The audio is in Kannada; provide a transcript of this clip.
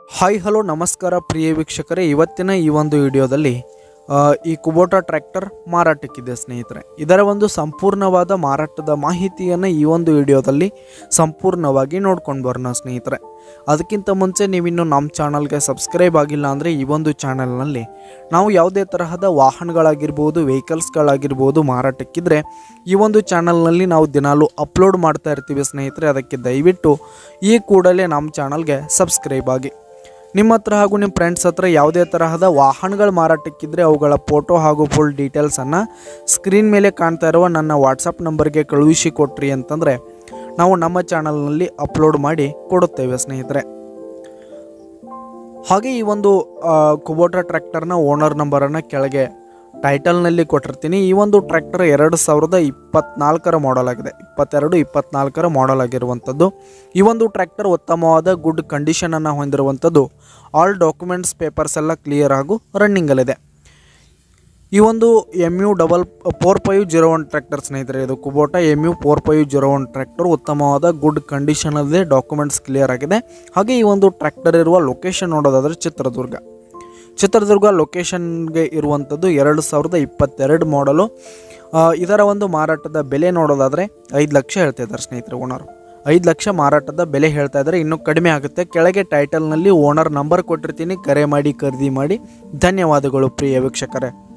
ಹಾಯ್ ಹಲೋ ನಮಸ್ಕಾರ ಪ್ರಿಯ ವೀಕ್ಷಕರೇ ಇವತ್ತಿನ ಈ ಒಂದು ವಿಡಿಯೋದಲ್ಲಿ ಆ, ಈ ಕುಬೋಟಾ ಟ್ರ್ಯಾಕ್ಟರ್ ಮಾರಾಟಕ್ಕಿದೆ ಸ್ನೇಹಿತರೆ ಇದರ ಒಂದು ಸಂಪೂರ್ಣವಾದ ಮಾರಾಟದ ಮಾಹಿತಿಯನ್ನು ಈ ಒಂದು ವಿಡಿಯೋದಲ್ಲಿ ಸಂಪೂರ್ಣವಾಗಿ ನೋಡ್ಕೊಂಡು ಬರೋಣ ಸ್ನೇಹಿತರೆ ಅದಕ್ಕಿಂತ ಮುಂಚೆ ನೀವಿನ್ನು ನಮ್ಮ ಚಾನಲ್ಗೆ ಸಬ್ಸ್ಕ್ರೈಬ್ ಆಗಿಲ್ಲ ಅಂದರೆ ಈ ಒಂದು ಚಾನಲ್ನಲ್ಲಿ ನಾವು ಯಾವುದೇ ತರಹದ ವಾಹನಗಳಾಗಿರ್ಬೋದು ವೆಹಿಕಲ್ಸ್ಗಳಾಗಿರ್ಬೋದು ಮಾರಾಟಕ್ಕಿದ್ರೆ ಈ ಒಂದು ಚಾನಲ್ನಲ್ಲಿ ನಾವು ದಿನಾಲೂ ಅಪ್ಲೋಡ್ ಮಾಡ್ತಾ ಇರ್ತೀವಿ ಸ್ನೇಹಿತರೆ ಅದಕ್ಕೆ ದಯವಿಟ್ಟು ಈ ಕೂಡಲೇ ನಮ್ಮ ಚಾನಲ್ಗೆ ಸಬ್ಸ್ಕ್ರೈಬ್ ಆಗಿ ನಿಮ್ಮ ಹತ್ರ ಹಾಗೂ ನಿಮ್ಮ ಫ್ರೆಂಡ್ಸ್ ಹತ್ರ ಯಾವುದೇ ತರಹದ ವಾಹನಗಳು ಮಾರಾಟಕ್ಕಿದ್ರೆ ಅವುಗಳ ಫೋಟೋ ಹಾಗೂ ಫುಲ್ ಡೀಟೇಲ್ಸನ್ನು ಸ್ಕ್ರೀನ್ ಮೇಲೆ ಕಾಣ್ತಾ ಇರುವ ನನ್ನ ವಾಟ್ಸಪ್ ನಂಬರ್ಗೆ ಕಳುಹಿಸಿ ಕೊಟ್ರಿ ಅಂತಂದರೆ ನಾವು ನಮ್ಮ ಚಾನಲ್ನಲ್ಲಿ ಅಪ್ಲೋಡ್ ಮಾಡಿ ಕೊಡುತ್ತೇವೆ ಸ್ನೇಹಿತರೆ ಹಾಗೆ ಈ ಒಂದು ಆ, ಕುಬೋಟಾ ಟ್ರ್ಯಾಕ್ಟರ್ನ ಓನರ್ ನಂಬರನ್ನು ಕೆಳಗೆ ಟೈಟಲ್ನಲ್ಲಿ ಕೊಟ್ಟಿರ್ತೀನಿ ಈ ಒಂದು ಟ್ರ್ಯಾಕ್ಟರ್ ಎರಡು ಸಾವಿರದ ಇಪ್ಪತ್ನಾಲ್ಕರ ಮಾಡೆಲ್ ಆಗಿದೆ ಇಪ್ಪತ್ತೆರಡು ಇಪ್ಪತ್ನಾಲ್ಕರ ಮಾಡೆಲ್ ಆಗಿರುವಂಥದ್ದು ಈ ಒಂದು ಟ್ರ್ಯಾಕ್ಟರ್ ಉತ್ತಮವಾದ ಗುಡ್ ಕಂಡೀಷನನ್ನು ಹೊಂದಿರುವಂಥದ್ದು ಆಲ್ ಡಾಕ್ಯುಮೆಂಟ್ಸ್ ಪೇಪರ್ಸ್ ಎಲ್ಲ ಕ್ಲಿಯರ್ ಹಾಗೂ ರನ್ನಿಂಗಲ್ಲಿದೆ ಈ ಒಂದು M U double four five zero one tractor ಸ್ನೇಹಿತರೆ ಇದು Kubota M U four five zero one tractor ಉತ್ತಮವಾದ ಗುಡ್ ಕಂಡೀಷನಲ್ಲಿದೆ ಡಾಕ್ಯುಮೆಂಟ್ಸ್ ಕ್ಲಿಯರ್ ಆಗಿದೆ ಹಾಗೆ ಈ ಒಂದು ಟ್ರ್ಯಾಕ್ಟರ್ ಇರುವ ಲೊಕೇಶನ್ ನೋಡೋದಾದರೆ ಚಿತ್ರದುರ್ಗ ಚಿತ್ರದುರ್ಗ ಲೊಕೇಶನ್ಗೆ ಇರುವಂಥದ್ದು ಎರಡು ಸಾವಿರದ ಇಪ್ಪತ್ತೆರಡು ಮಾಡಲು ಆ, ಇದರ ಒಂದು ಮಾರಾಟದ ಬೆಲೆ ನೋಡೋದಾದರೆ ಐದು ಲಕ್ಷ ಹೇಳ್ತಾ ಇದ್ದಾರೆ ಸ್ನೇಹಿತರೆ ಓನರು ಐದು ಲಕ್ಷ ಮಾರಾಟದ ಬೆಲೆ ಹೇಳ್ತಾ ಇದ್ದಾರೆ ಇನ್ನೂ ಕಡಿಮೆ ಆಗುತ್ತೆ ಕೆಳಗೆ ಟೈಟಲ್ನಲ್ಲಿ ಓನರ್ ನಂಬರ್ ಕೊಟ್ಟಿರ್ತೀನಿ ಕರೆ ಮಾಡಿ ಖರೀದಿ ಮಾಡಿ ಧನ್ಯವಾದಗಳು ಪ್ರಿಯ ವೀಕ್ಷಕರೇ